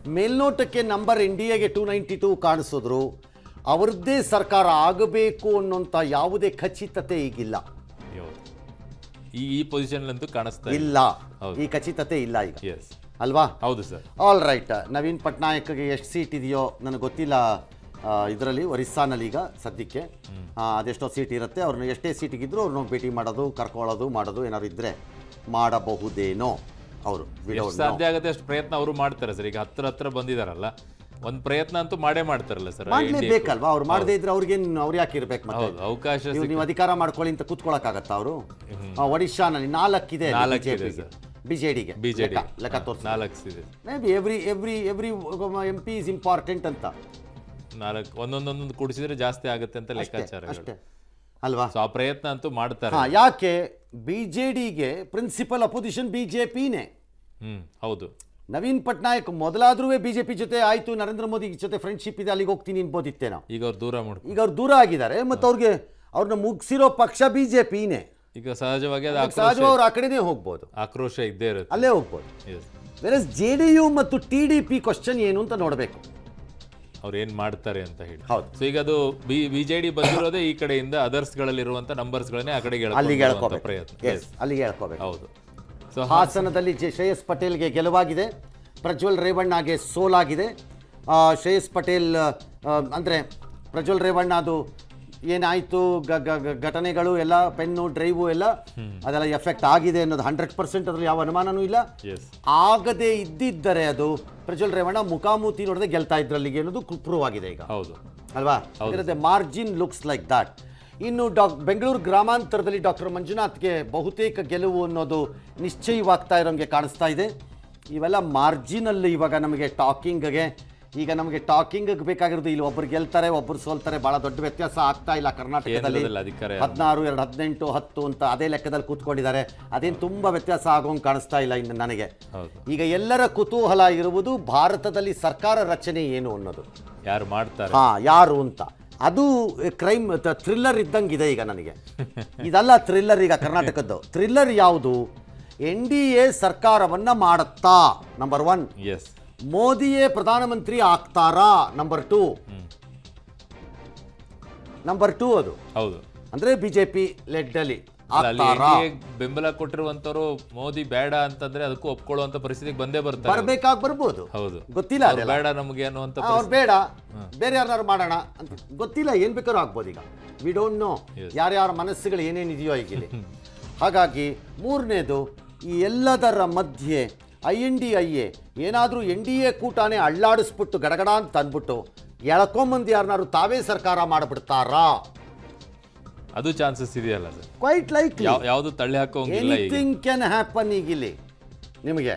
ಮೇಲ್ನೋಟಕ್ಕೆ number N D ಎಗೆ two ninety two ಕಾಣಿಸಿದ್ರು ಅವರದ್ದೇ ಸರ್ಕಾರ ಆಗಬೇಕು ಅನ್ನೋಂಥ ಯಾವುದೇ ಖಚಿತತೆ ಈಗಿಲ್ಲ ಹೌದು. ಈ ಈ ಪೊಸಿಷನ್ ಅಂತೂ ಕಾಣಿಸ್ತಾ ಇಲ್ಲ ಇಲ್ಲ ಹೌದು. ಈ ಖಚಿತತೆ ಇಲ್ಲ ಈಗ ಎಸ್ ಅಲ್ವಾ ಹೌದು ಸರ್ ಆಲ್ ರೈಟ್ ನವೀನ್ ಪಟ್ನಾಯಕ್ಗೆ ಎಷ್ಟು ಸೀಟ್ ಇದೆಯೋ ನನಗೆ ಗೊತ್ತಿಲ್ಲ ಇದರಲ್ಲಿ ಒರಿಸ್ಸಾನಲ್ಲಿ ಈಗ ಸದ್ಯಕ್ಕೆ ಆ, ಅದೆಷ್ಟೋ ಸೀಟ್ ಇರುತ್ತೆ ಅವ್ರನ್ನ ಎಷ್ಟೇ ಸೀಟಿಗಿದ್ರು ಅವ್ರನ್ನ ಭೇಟಿ ಮಾಡೋದು ಕರ್ಕೊಳ್ಳೋದು ಮಾಡೋದು ಏನಾದ್ರು ಇದ್ದರೆ ಮಾಡಬಹುದೇನೋ ಅವರು ಎಷ್ಟು ಸಾಧ್ಯ ಆಗುತ್ತೆ ಅಷ್ಟು ಪ್ರಯತ್ನ ಅವರು ಮಾಡ್ತಾರೆ ಸರ್ ಈಗ ಹತ್ರ ಹತ್ರ ಬಂದಿದಾರಲ್ಲ ಒಂದ್ ಪ್ರಯತ್ನ ಅಂತೂ ಮಾಡೇ ಮಾಡ್ತಾರಲ್ಲ ಸರ್ ಮಾಡ್ಲೇಬೇಕಲ್ವಾ ಅವ್ರು ಮಾಡದೇ ಇದ್ರೆ ಅವ್ರಿಗೇನು ಅವ್ರು ಯಾಕೆ ಇರ್ಬೇಕು ಮತ್ತೆ ಹೌದು ಅವಕಾಶ ಇವ್ರು ನೀವು ಅಧಿಕಾರ ಮಾಡ್ಕೊಳ್ಳಿ ಅಂತ ಕೂತ್ಕೊಳಕ್ಕಾಗತ್ತಾ ಅವರು ಒಡಿಶಾನಲ್ಲಿ ನಾಲ್ಕಿದೆ ನಾಲ್ಕಿದೆ ಬಿಜೆಡಿಗೆ ಬಿಜೆಡಿ ಲೆಕ್ಕ ತೋರಿಸಿ ನಾಲ್ಕು ಇದೆ maybe every every every M P is important ಅಂತ ನಾಲ್ಕು ಒಂದೊಂದೊಂದೊಂದು ಕೂಡಿಸಿದ್ರೆ ಜಾಸ್ತಿ ಆಗುತ್ತೆ ಅಂತ ಲೆಕ್ಕಾಚಾರಗಳು ಅಷ್ಟೇ ಅಲ್ವಾ ಸೊ ಆ ಪ್ರಯತ್ನ ಅಂತೂ ಮಾಡ್ತಾರೆ ಹಾ ಯಾಕೆ ಬಿಜೆಡಿಗೆ ಪ್ರಿನ್ಸಿಪಲ್ ಅಪೋಸಿಷನ್ ಬಿಜೆಪಿನೇ ಹ್ಮ್ ಹೌದು ನವೀನ್ ಪಟ್ನಾಯಕ್ ಮೊದಲಾದ್ರೂ ಬಿಜೆಪಿ ಜೊತೆ ಆಯ್ತು ನರೇಂದ್ರ ಮೋದಿ ಜೊತೆ ಫ್ರೆಂಡ್ಶಿಪ್ ಇದೆ ಅಲ್ಲಿಗೆ ಹೋಗ್ತೀನಿ ಅನ್ಬೋದಿತ್ತೇನೋ ಈಗ ಅವ್ರು ದೂರ ಮಾಡ್ಕೊ ಈಗ ಅವ್ರು ದೂರ ಆಗಿದ್ದಾರೆ ಮತ್ತು ಅವ್ರಿಗೆ ಅವ್ರನ್ನ ಮುಗಿಸಿರೋ ಪಕ್ಷ ಬಿಜೆಪಿನೇ ಈಗ ಸಹಜವಾಗಿ ಅದು ಆಕ್ರೋಶ ಸಹಜವಾಗಿ ಅವ್ರು ಆ ಕಡೆನೇ ಹೋಗ್ಬೋದು ಆಕ್ರೋಶ ಇದ್ದೇ ಇರುತ್ತೆ ಅಲ್ಲೇ ಹೋಗ್ಬೋದು Yes. Versus J D U ಮತ್ತು ಟಿ ಡಿ ಪಿ ಕ್ವಶನ್ ಏನು ಅಂತ ನೋಡಬೇಕು ಅವ್ರು ಏನ್ ಮಾಡ್ತಾರೆ ಅಂತ ಹೇಳಿ ಹೌದು. ಸೊ ಈಗ ಅದು ಬಿ ಬಿಜೆಡಿ ಬಂದಿರೋದೇ ಈ ಕಡೆಯಿಂದ ಅದರ್ಸ್ ಗಳಲ್ಲಿರುವಂತ ನಂಬರ್ಸ್ ಗಳನ್ನೇ ಆ ಕಡೆಗೆ ಅಲ್ಲಿಗೆ ಎಳ್ಕೊಂಡು ಬರುವಂತ ಹೇಳ್ಕೋಬೇಕು ಪ್ರಯತ್ನ ಎಸ್ ಅಲ್ಲಿಗೆ ಹೇಳ್ಕೋಬೇಕು ಹೌದು ಸೊ ಹಾಸನದಲ್ಲಿ ಜೆ ಶ್ರೇಯಸ್ ಪಟೇಲ್ಗೆ ಗೆಲುವಾಗಿದೆ ಪ್ರಜ್ವಲ್ ರೇವಣ್ಣಗೆ ಸೋಲಾಗಿದೆ ಆ, ಶ್ರೇಯಸ್ ಪಟೇಲ್ ಅಂದರೆ ಪ್ರಜ್ವಲ್ ರೇವಣ್ಣ ಅದು ಏನಾಯಿತು ಘಟನೆಗಳು ಎಲ್ಲ ಪೆನ್ನು ಡ್ರೈವು ಎಲ್ಲ ಅದೆಲ್ಲ ಎಫೆಕ್ಟ್ ಆಗಿದೆ ಅನ್ನೋದು ಹಂಡ್ರೆಡ್ ಪರ್ಸೆಂಟ್ ಅದ್ರಲ್ಲಿ ಯಾವ ಅನುಮಾನನೂ ಇಲ್ಲ ಎಸ್ ಆಗದೆ ಇದ್ದಿದ್ದರೆ ಅದು ಪ್ರಜ್ವಲ್ ರೇವಣ್ಣ ಮುಖಾಮುಖಿ ನೋಡದೆ ಗೆಲ್ತಾ ಇದ್ರಲ್ಲಿಗೆ ಅನ್ನೋದು ಪ್ರೂವ್ ಆಗಿದೆ ಈಗ ಹೌದು ಅಲ್ವಾ ಇರುತ್ತೆ ಮಾರ್ಜಿನ್ ಲುಕ್ಸ್ ಲೈಕ್ ದಟ್ ಇನ್ನು ಡಾಕ್ ಬೆಂಗಳೂರು ಗ್ರಾಮಾಂತರದಲ್ಲಿ ಡಾಕ್ಟರ್ ಮಂಜುನಾಥ್ಗೆ ಬಹುತೇಕ ಗೆಲುವು ಅನ್ನೋದು ನಿಶ್ಚಯವಾಗ್ತಾ ಇರೋಂಗೆ ಕಾಣಿಸ್ತಾ ಇದೆ ಇವೆಲ್ಲ ಮಾರ್ಜಿನಲ್ಲಿ ಇವಾಗ ನಮಗೆ ಟಾಕಿಂಗ್ಗೆ ಈಗ ನಮಗೆ ಟಾಕಿಂಗ್ ಬೇಕಾಗಿರೋದು ಇಲ್ಲಿ ಒಬ್ರು ಗೆಲ್ತಾರೆ ಒಬ್ರು ಸೋಲ್ತಾರೆ ಬಹಳ ದೊಡ್ಡ ವ್ಯತ್ಯಾಸ ಆಗ್ತಾ ಇಲ್ಲ ಕರ್ನಾಟಕದಲ್ಲಿ ಕೇಂದ್ರದಲ್ಲಿ ಅಧಿಕಾರ ಯಾರು? ಹದಿನಾರು ಎರಡು ಹದಿನೆಂಟು ಹತ್ತು ಅಂತ ಅದೇ ಲೆಕ್ಕದಲ್ಲಿ ಕೂತ್ಕೊಂಡಿದ್ದಾರೆ ಅದೇನು ತುಂಬ ವ್ಯತ್ಯಾಸ ಆಗೋಂಗೆ ಕಾಣಿಸ್ತಾ ಇಲ್ಲ ಇನ್ನು ನನಗೆ ಹೌದು ಈಗ ಎಲ್ಲರ ಕುತೂಹಲ ಇರುವುದು ಭಾರತದಲ್ಲಿ ಸರ್ಕಾರ ರಚನೆ ಏನು ಅನ್ನೋದು ಯಾರು ಮಾಡ್ತಾರೆ ಹಾ ಯಾರು ಅಂತ ಅದು ಕ್ರೈಮ್ ಥ್ರಿಲ್ಲರ್ ಇದ್ದಂಗಿದೆ ಈಗ ನನಗೆ ಇದಲ್ಲ ಥ್ರಿಲ್ಲರ್ ಈಗ ಕರ್ನಾಟಕದ್ದು ಥ್ರಿಲ್ಲರ್ ಯಾವುದು ಎನ್ ಡಿ ಎ ಸರ್ಕಾರವನ್ನ ಮಾಡುತ್ತಾ ನಂಬರ್ ಒನ್ ಎಸ್ ಮೋದಿಯೇ ಪ್ರಧಾನಮಂತ್ರಿ ಆಗ್ತಾರಾ ನಂಬರ್ ಟೂ ನಂಬರ್ ಟೂ ಅದು ಹೌದು ಅಂದ್ರೆ ಬಿಜೆಪಿ ಲೆಡ್ಡಲ್ಲಿ ಅಲ್ಲ, ಅಲ್ಲಿ ಆಗ್ತಾರಾ NDA ಗೆ ಬೆಂಬಲ ಕೊಟ್ಟಿರುವಂತವ್ರು ಮೋದಿ ಬೇಡ ಅಂತಂದ್ರೆ ಅದಕ್ಕೂ ಒಪ್ಕೊಳ್ಳುವಂತ ಪರಿಸ್ಥಿತಿಗೆ ಬಂದೇ ಬರ್ತಾರೆ ಬರ್ಬೇಕಾಗಿ ಬರ್ಬೋದು ಹೌದು ಗೊತ್ತಿಲ್ಲ ಅವ್ರು ಅದೆಲ್ಲ ಬೇಡ ನಮಗೆ ಅನ್ನುವಂತ ಅವ್ರು ಬೇಡ ಬೇರೆ ಯಾರು ಮಾಡೋಣ ಅಂತ ಗೊತ್ತಿಲ್ಲ ಏನ್ ಬೇಕಾದ್ರೂ ಆಗ್ಬೋದು ಈಗ ವಿ ಡೋಂಟ್ ನೋ ಯಾರ್ಯಾರ ಮನಸ್ಸುಗಳು ಏನೇನಿದೆಯೋ ಈಗ ಇಲ್ಲಿ ಹಾಗಾಗಿ ಮೂರನೇದು ಈ ಎಲ್ಲದರ ಮಧ್ಯೆ I N D I A ಏನಾದರೂ ಎನ್ ಡಿ ಎ ಕೂಟಾನೇ ಅಳ್ಳಾಡಿಸ್ಬಿಟ್ಟು ಗಡಗಡ ಅಂತ ಅಂದ್ಬಿಟ್ಟು ಎಳ್ಕೊಂಬಂದು ಯಾರನ್ನಾರು ತಾವೇ ಸರ್ಕಾರ ಮಾಡಿಬಿಡ್ತಾರಾ ಅದು ಚಾನ್ಸಸ್ ಇದೆಯಲ್ಲ ಸರ್ ಕ್ವೈಟ್ ಲೈಕ್ ಯಾವ ಯಾವ್ದು ತಳ್ಳಿ ಹಾಕೋಂಗಿಲ್ಲ ಈಗ ಎನಿಥಿಂಗ್ ಕ್ಯಾನ್ ಹ್ಯಾಪನ್ ಈಗ ಇಲ್ಲಿ ನಿಮಗೆ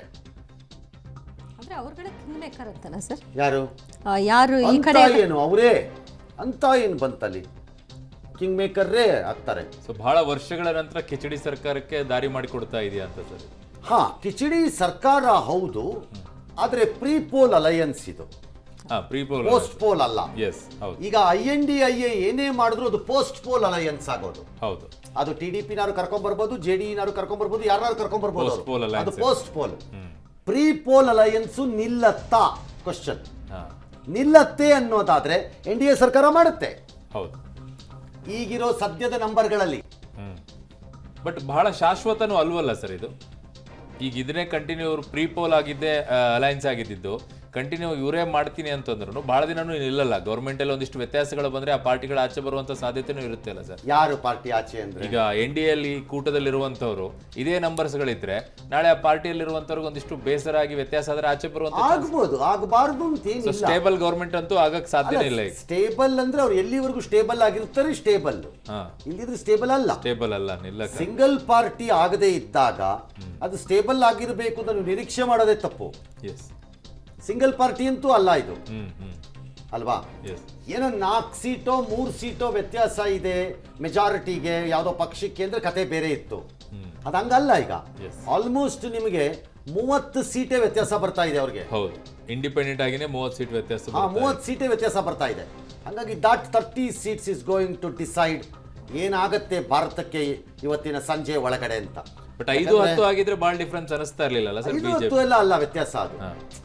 ಅಂದ್ರೆ ಅವ್ರಗಡೆ ಕಿಂಗ್ ಮೇಕರ್ ಅಂತನಾ ಸರ್ ಯಾರು ಆ, ಯಾರು ಈ ಅಂತ ಕಡೆ ಏನು ಅವರೇ ಅಂತ ಏನು ಬಂತಲ್ಲಿ ಕಿಂಗ್ ಮೇಕರ್ರೇ ಆಗ್ತಾರೆ ಸೊ ಬಹಳ ವರ್ಷಗಳ ನಂತರ ಕಿಚಡಿ ಸರ್ಕಾರಕ್ಕೆ ದಾರಿ ಮಾಡಿಕೊಡ್ತಾ ಇದೆಯಾ ಅಂತ ಸರ್ ಹಾ ಕಿಚಡಿ ಸರ್ಕಾರ ಹೌದು ಆದ್ರೆ ಪ್ರೀ ಪೋಲ್ ಅಲಯನ್ಸ್ ಇದು ಹಾ ಪ್ರೀಪೋಲ್ ಪೋಸ್ಟ್ ಪೋಲ್ ಅಲ್ಲ ಎಸ್ ಹೌದು ಈಗ I N D I A ಏನೇ ಮಾಡಿದ್ರು ಅದು ಪೋಸ್ಟ್ ಪೋಲ್ ಅಲಯನ್ಸ್ ಆಗೋದು ಹೌದು ಅದು ಟಿ ಡಿ ಪಿನಾರು ಕರ್ಕೊಂಡ್ ಬರ್ಬೋದು ಜೆ ಡಿ ನಾರು ಕರ್ಕೊಂಡ್ ಬರ್ಬೋದು ಯಾರು ಕರ್ಕೊಂಡ್ ಬರ್ಬೋದು Post poll ಅದು. alliance. ಅದು post poll pre poll alliance ನಿಲ್ಲತ್ತಾ ಕ್ವಶನ್ ಹಾ ನಿಲ್ಲತ್ತೆ ಅನ್ನೋದಾದ್ರೆ ಎನ್ ಡಿ ಎ ಸರ್ಕಾರ ಮಾಡುತ್ತೆ ಹೌದು ಈಗಿರೋ ಸದ್ಯದ ನಂಬರ್ಗಳಲ್ಲಿ ಹ್ಮ್ ಬಟ್ ಬಹಳ ಶಾಶ್ವತನೂ ಅಲ್ವಲ್ಲ ಸರ್ ಇದು ಈಗ ಇದನ್ನೇ ಕಂಟಿನ್ಯೂ ಇವ್ರು ಪ್ರೀಪೋಲ್ ಆಗಿದ್ದೆ ಅಲಯನ್ಸ್ ಆಗಿದ್ದು ಕಂಟಿನ್ಯೂ ಇವರೇ ಮಾಡ್ತೀನಿ ಅಂತಂದ್ರು ಬಹಳ ದಿನನೂ ನಿಲ್ಲಲ್ಲ ಗೌರ್ಮೆಂಟ್ ಅಲ್ಲಿ ಒಂದಿಷ್ಟು ವ್ಯತ್ಯಾಸಗಳು ಬಂದ್ರೆ ಆ ಪಾರ್ಟಿಗಳು ಆಚೆ ಬರುವಂತ ಸಾಧ್ಯತೆನೂ ಇರುತ್ತೆ ಅಲ್ಲ ಸರ್ ಯಾರು ಪಾರ್ಟಿ ಆಚೆ ಅಂದ್ರೆ ಈಗ ಎನ್ ಡಿ ಅಲ್ಲಿ ಕೂಟದಲ್ಲಿರುವಂತವ್ರು ಇದೇ ನಂಬರ್ಸ್ ಗಳಿದ್ರೆ ನಾಳೆ ಆ ಪಾರ್ಟಿಯಲ್ಲಿರುವಂತವ್ರಿಗೆ ಒಂದಿಷ್ಟು ಬೇಸರ ಆಗಿ ವ್ಯತ್ಯಾಸ ಆದ್ರೆ ಆಚೆ ಬರುವಂತ ಆಗ್ಬೋದು ಆಗಬಾರ್ದು ಅಂತ ಏನಿಲ್ಲ ಸ್ಟೇಬಲ್ ಗೌರ್ಮೆಂಟ್ ಅಂತೂ ಆಗಕ್ ಸಾಧ್ಯನೇ ಇಲ್ಲ ಈಗ ಸ್ಟೇಬಲ್ ಅಂದ್ರೆ ಅವ್ರು ಎಲ್ಲಿವರೆಗೂ ಸ್ಟೇಬಲ್ ಆಗಿರ್ತಾರೆ ಸ್ಟೇಬಲ್ ಹಾ ಇಲ್ಲಿದ್ರೆ ಸ್ಟೇಬಲ್ ಅಲ್ಲ ಸ್ಟೇಬಲ್ ಅಲ್ಲ ನಿಲ್ಲಕ ಸಿಂಗಲ್ ಪಾರ್ಟಿ ಆಗದೆ ಇದ್ದಾಗ ಅದು ಸ್ಟೇಬಲ್ ಆಗಿರಬೇಕು ಅಂತ ನೀವು ನಿರೀಕ್ಷೆ ಮಾಡೋದೇ ತಪ್ಪು ಎಸ್ ಸಿಂಗಲ್ ಪಾರ್ಟಿ ಅಂತೂ ಅಲ್ಲ ಇದು ಹ್ಮ್ ಹ್ಮ್ ಅಲ್ವಾ ಎಸ್ ಏನೋ ನಾಲ್ಕು ಸೀಟೋ ಮೂರು ಸೀಟೋ ವ್ಯತ್ಯಾಸ ಇದೆ ಮೆಜಾರಿಟಿಗೆ ಯಾವುದೋ ಪಕ್ಷಕ್ಕೆ ಅಂದ್ರೆ ಕತೆ ಬೇರೆ ಇತ್ತು ಅದು ಹಂಗಲ್ಲ ಈಗ Yes. ಆಲ್ಮೋಸ್ಟ್ ನಿಮಗೆ ಮೂವತ್ತು ಸೀಟೇ ವ್ಯತ್ಯಾಸ ಬರ್ತಾ ಇದೆ ಅವ್ರಿಗೆ ಹೌದು ಇಂಡಿಪೆಂಡೆಂಟ್ ಆಗಿನೇ ಮೂವತ್ತು ಸೀಟ್ ವ್ಯತ್ಯಾಸ ಹಾ ಬರುತ್ತೆ. ಮೂವತ್ತು ಸೀಟೇ ವ್ಯತ್ಯಾಸ ಬರ್ತಾ ಇದೆ ಹಾಗಾಗಿ that thirty seats is going to decide ಏನಾಗತ್ತೆ ಭಾರತಕ್ಕೆ ಇವತ್ತಿನ ಸಂಜೆ ಒಳಗಡೆ ಅಂತ ಬಟ್ ಐದು ಹತ್ತು ಆಗಿದ್ರೆ ಬಹಳ ಡಿಫ್ರೆನ್ಸ್ ಅನಿಸ್ತಾ ಇರ್ಲಿಲ್ಲ ಸರ್ ಇದು ಬಿಜೆಪಿ ಹೊತ್ತು ಎಲ್ಲ ಅಲ್ಲ ವ್ಯತ್ಯಾಸ ಅದು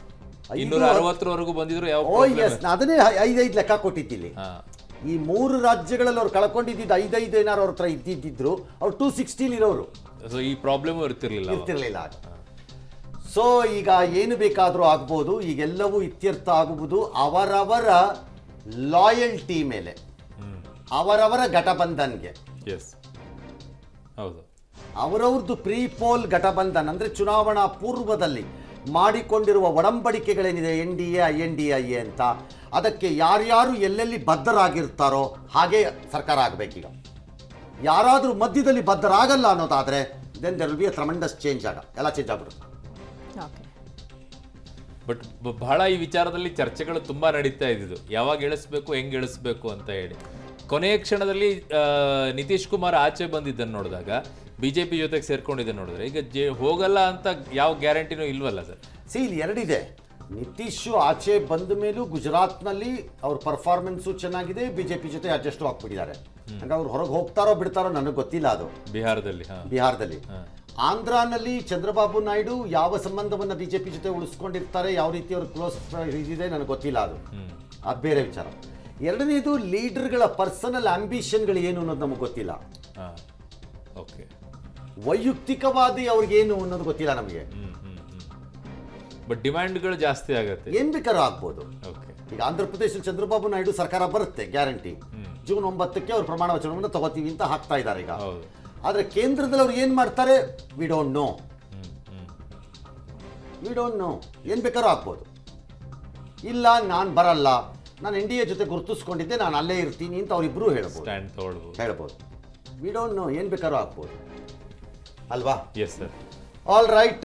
ಇನ್ನೂರ ಅರವತ್ತರವರೆಗೂ ಬಂದಿದ್ರು ಯಾವ ಓ ಎಸ್ ಅದನ್ನೇ ಐದೈದು ಲೆಕ್ಕ ಕೊಟ್ಟಿದ್ದಿಲ್ಲಿ ಹಾ ಈ ಮೂರು ರಾಜ್ಯಗಳಲ್ಲಿ ಅವ್ರು ಕಳ್ಕೊಂಡಿದ್ದು ಐದೈದು ಏನಾರು ಅವ್ರ ಹತ್ರ ಇದ್ದಿದ್ದಿದ್ರು ಅವ್ರು ಟೂ ಸಿಕ್ಸ್ಟೀಲ್ ಇರೋರು ಸೊ ಈ ಪ್ರಾಬ್ಲಮ್ ಇರ್ತಿರ್ಲಿಲ್ಲ ಅವಾಗ. ಇರ್ತಿರ್ಲಿಲ್ಲ ಆಗ ಸೊ ಈಗ ಏನು ಬೇಕಾದರೂ ಆಗ್ಬೋದು ಈಗೆಲ್ಲವೂ ಇತ್ಯರ್ಥ ಆಗುವುದು ಅವರವರ ಲಾಯಲ್ಟಿ ಮೇಲೆ ಹ್ಮ್ ಅವರವರ ಘಟಬಂಧನ್ಗೆ ಎಸ್ ಹೌದು ಅವರವ್ರದ್ದು ಪ್ರೀ ಪೋಲ್ ಘಟಬಂಧನ್ ಅಂದರೆ ಚುನಾವಣಾ ಪೂರ್ವದಲ್ಲಿ ಮಾಡಿಕೊಂಡಿರುವ ಒಡಂಬಡಿಕೆಗಳೇನಿದೆ N D A I N D I A ಅಂತ ಅದಕ್ಕೆ ಯಾರ್ಯಾರು ಎಲ್ಲೆಲ್ಲಿ ಬದ್ಧರಾಗಿರ್ತಾರೋ ಹಾಗೆ ಸರ್ಕಾರ ಆಗಬೇಕೀಗ ಯಾರಾದರೂ ಮಧ್ಯದಲ್ಲಿ ಬದ್ಧರಾಗಲ್ಲ ಅನ್ನೋದಾದರೆ then there will be a tremendous change ಆಗ ಎಲ್ಲ ಚೇಂಜ್ ಆಗ್ಬಿಡುತ್ತೆ ಓಕೆ ಬಟ್ ಬಹಳ ಈ ವಿಚಾರದಲ್ಲಿ ಚರ್ಚೆಗಳು ತುಂಬಾ ನಡೀತಾ ಇದ್ದಿದ್ದು ಯಾವಾಗ ಇಳಿಸ್ಬೇಕು ಹೆಂಗ್ ಇಳಿಸ್ಬೇಕು ಅಂತ ಹೇಳಿ ಕೊನೆಯ ಕ್ಷಣದಲ್ಲಿ ಆ, ನಿತೀಶ್ ಕುಮಾರ್ ಆಚೆ ಬಂದಿದ್ದನ್ನು ನೋಡಿದಾಗ ಬಿಜೆಪಿ ಜೊತೆಗೆ ಸೇರ್ಕೊಂಡಿದ್ದನ್ನು ನೋಡಿದ್ರೆ ಈಗ ಜೆ ಹೋಗಲ್ಲ ಅಂತ ಯಾವ ಗ್ಯಾರಂಟಿನೂ ಇಲ್ವಲ್ಲ ಸರ್ ಸಿ ಇಲ್ಲಿ ಎರಡಿದೆ ನಿತೀಶು ಆಚೆ ಬಂದ ಮೇಲೂ ಗುಜರಾತ್ನಲ್ಲಿ ಅವ್ರ ಪರ್ಫಾರ್ಮೆನ್ಸು ಚೆನ್ನಾಗಿದೆ ಬಿ ಜೆ ಪಿ ಜೊತೆ ಅಡ್ಜಸ್ಟು ಆಗ್ಬಿಟ್ಟಿದ್ದಾರೆ ಹಂಗೆ ಅವ್ರು ಹೊರಗೆ ಹೋಗ್ತಾರೋ ಬಿಡ್ತಾರೋ ನನಗೆ ಗೊತ್ತಿಲ್ಲ ಅದು ಬಿಹಾರದಲ್ಲಿ ಹಾ ಬಿಹಾರದಲ್ಲಿ ಆಂಧ್ರಾನಲ್ಲಿ ಚಂದ್ರಬಾಬು ನಾಯ್ಡು ಯಾವ ಸಂಬಂಧವನ್ನು ಬಿಜೆಪಿ ಜೊತೆ ಉಳಿಸ್ಕೊಂಡಿರ್ತಾರೆ ಯಾವ ರೀತಿ ಅವ್ರ ಕ್ಲೋಸ್ ಇದಿದೆ ನನಗೆ ಗೊತ್ತಿಲ್ಲ ಅದು ಅದು ಬೇರೆ ವಿಚಾರ ಎರಡನೇದು ಲೀಡರ್ಗಳ ಪರ್ಸನಲ್ ಆಂಬಿಷನ್ಗಳು ಏನು ಅನ್ನೋದು ನಮಗೆ ಗೊತ್ತಿಲ್ಲ ಹಾ ಓಕೆ ವೈಯಕ್ತಿಕವಾದಿ ಅವ್ರಿಗೇನು ಅನ್ನೋದು ಗೊತ್ತಿಲ್ಲ ನಮಗೆ ಹ್ಮ್ ಹ್ಮ್ ಹ್ಮ್ ಬಟ್ ಡಿಮ್ಯಾಂಡ್ಗಳು ಜಾಸ್ತಿ ಆಗತ್ತೆ ಏನ್ ಬೇಕಾದ್ರೂ ಆಗ್ಬೋದು ಓಕೆ ಈಗ ಆಂಧ್ರ ಪ್ರದೇಶದಲ್ಲಿ ಚಂದ್ರಬಾಬು ನಾಯ್ಡು ಸರ್ಕಾರ ಬರುತ್ತೆ ಗ್ಯಾರಂಟಿ ಜೂನ್ ಒಂಬತ್ತಕ್ಕೆ ಅವ್ರು ಪ್ರಮಾಣ ವಚನವನ್ನು ತಗೋತೀವಿ ಅಂತ ಹಾಕ್ತಾ ಇದ್ದಾರೆ ಈಗ ಹೌದು ಆದರೆ ಕೇಂದ್ರದಲ್ಲಿ ಅವ್ರು ಏನು ಮಾಡ್ತಾರೆ we don't know hmm hmm we don't know ಏನು ಬೇಕಾದ್ರೂ ಆಗ್ಬೋದು ಇಲ್ಲ ನಾನು ಬರಲ್ಲ ನಾನು ಎನ್ ಡಿ ಎ ಜೊತೆ ಗುರುತಿಸ್ಕೊಂಡಿದ್ದೆ ನಾನು ಅಲ್ಲೇ ಇರ್ತೀನಿ ಅಂತ ಅವರಿಬ್ಬರು ಹೇಳ್ಬೋದು ಸ್ಟ್ಯಾಂಡ್ ತಗೊಳ್ಬೋದು ಹೇಳ್ಬೋದು ವಿ ಡೋಂಟ್ ನೋ ಏನು ಬೇಕಾದ್ರೂ ಆಗ್ಬೋದು ಅಲ್ವಾ ಎಸ್ ಸರ್ ಆಲ್ ರೈಟ್